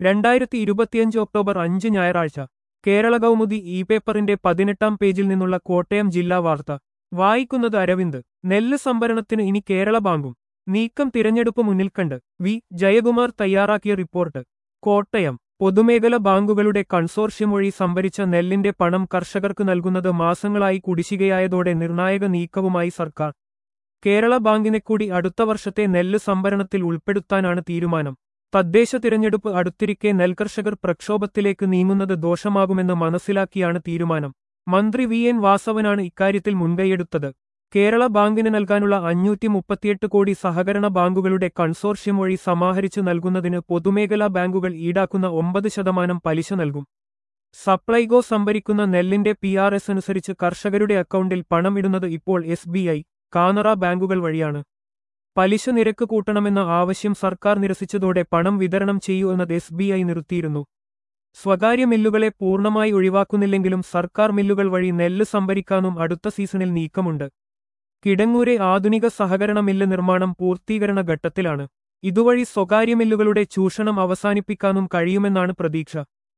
രണ്ടായിരത്തി ഇരുപത്തിയഞ്ച് ഒക്ടോബർ അഞ്ച് ഞായറാഴ്ച കേരള കൗമുദി ഇ പേപ്പറിന്റെ പതിനെട്ടാം പേജിൽ നിന്നുള്ള കോട്ടയം ജില്ലാ വാർത്ത വായിക്കുന്നത് അരവിന്ദ് നെല്ല് സംഭരണത്തിന് ഇനി കേരള ബാങ്കും നീക്കം തിരഞ്ഞെടുപ്പ് മുന്നിൽ കണ്ട് വി ജയകുമാർ തയ്യാറാക്കിയ റിപ്പോർട്ട് കോട്ടയം പൊതുമേഖല ബാങ്കുകളുടെ കൺസോർഷ്യം വഴി സംഭരിച്ച നെല്ലിന്റെ പണം കർഷകർക്ക് നൽകുന്നത് മാസങ്ങളായി കുടിശ്ശികയായതോടെ നിർണായക നീക്കവുമായി സർക്കാർ കേരള ബാങ്കിനെ കൂടി അടുത്ത വർഷത്തെ നെല്ല് സംഭരണത്തിൽ ഉൾപ്പെടുത്താനാണ് തീരുമാനം തദ്ദേശ തിരഞ്ഞെടുപ്പ് അടുത്തിരിക്കെ നെൽകർഷകർ പ്രക്ഷോഭത്തിലേക്ക് നീങ്ങുന്നത് ദോഷമാകുമെന്ന് മനസ്സിലാക്കിയാണ് തീരുമാനം മന്ത്രി വി എൻ വാസവനാണ് ഇക്കാര്യത്തിൽ മുൻകൈയെടുത്തത് കേരള ബാങ്കിന് നൽകാനുള്ള അഞ്ഞൂറ്റി മുപ്പത്തിയെട്ട് കോടി സഹകരണ ബാങ്കുകളുടെ കൺസോർഷ്യം വഴി സമാഹരിച്ചു നൽകുന്നതിന് പൊതുമേഖലാ ബാങ്കുകൾ ഈടാക്കുന്ന ഒമ്പത് ശതമാനം പലിശ നൽകും സപ്ലൈകോ സംഭരിക്കുന്ന നെല്ലിന്റെ പി ആർ എസ് അനുസരിച്ച് കർഷകരുടെ അക്കൗണ്ടിൽ പണം ഇടുന്നത് ഇപ്പോൾ എസ് ബി ഐ കാനറ ബാങ്കുകൾ വഴിയാണ് പലിശ നിരക്ക് കൂട്ടണമെന്ന ആവശ്യം സർക്കാർ നിരസിച്ചതോടെ പണം വിതരണം ചെയ്യൂ എന്നത് എസ് ബി ഐ നിർത്തിയിരുന്നു സ്വകാര്യ മില്ലുകളെ പൂർണ്ണമായി ഒഴിവാക്കുന്നില്ലെങ്കിലും സർക്കാർ മില്ലുകൾ വഴി നെല്ല് സംഭരിക്കാനും അടുത്ത സീസണിൽ നീക്കമുണ്ട് കിടങ്ങൂരെ ആധുനിക സഹകരണ മില്ല് നിർമ്മാണം പൂർത്തീകരണ ഘട്ടത്തിലാണ് ഇതുവഴി സ്വകാര്യ മില്ലുകളുടെ ചൂഷണം അവസാനിപ്പിക്കാനും കഴിയുമെന്നാണ് പ്രതീക്ഷ